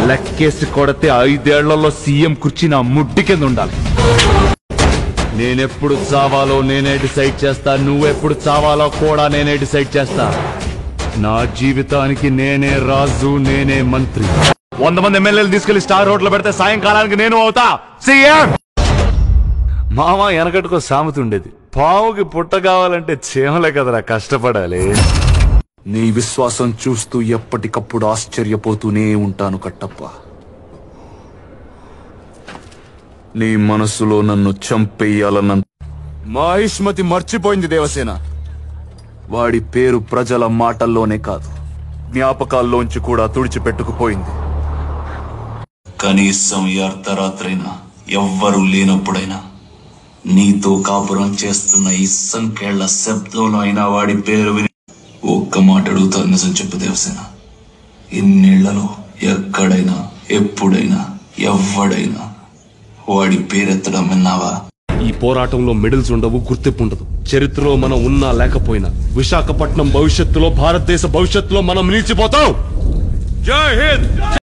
లెక్కేసి కొడితే ఐదేళ్లలో సీఎం కుర్చీ నా ముడ్డి కింద ఉండాలి నేనెప్పుడు చావాలో నేనే డిసైడ్ చేస్తా నువ్వెప్పుడు చావాలో కూడా నేనే డిసైడ్ చేస్తా నా జీవితానికి నేనే రాజు నేనే మంత్రి వంద మంది ఎమ్మెల్యేలు తీసుకెళ్లి స్టార్ రోడ్లో పెడితే సాయంకాలానికి నేను అవుతా సీఎం మామ వెనకట్టుకో సామెత ఉండేది పావుకి పుట్ట కావాలంటే చీమలే కదరా కష్టపడాలి నీ విశ్వాసం చూస్తూ ఎప్పటికప్పుడు ఆశ్చర్యపోతూనే ఉంటాను కట్టప్ప నీ మనసులో నన్ను చంపేయాలన్న మహిష్మతి మర్చిపోయింది దేవసేన వాడి పేరు ప్రజల మాటల్లోనే కాదు జ్ఞాపకాల్లోంచి కూడా తుడిచిపెట్టుకుపోయింది కనీసం ఈ అర్ధరాత్రైనా ఎవ్వరూ లేనప్పుడైనా నీతో కాపురం చేస్తున్న ఈ సంకేళ్ల శబ్దంలో అయినా వాడి పేరు విని ఒక్క మాట అడుగుతా నిజం చెప్పు దేవసేన ఇన్నేళ్లలో ఎక్కడైనా ఎప్పుడైనా ఎవ్వడైనా వాడి పేరెత్తడం విన్నావా ఈ పోరాటంలో మెడల్స్ ఉండవు గుర్తింపు ఉండదు చరిత్రలో మనం ఉన్నా లేకపోయినా విశాఖపట్నం భవిష్యత్తులో భారతదేశ భవిష్యత్తులో మనం నిలిచిపోతాం జై హింద్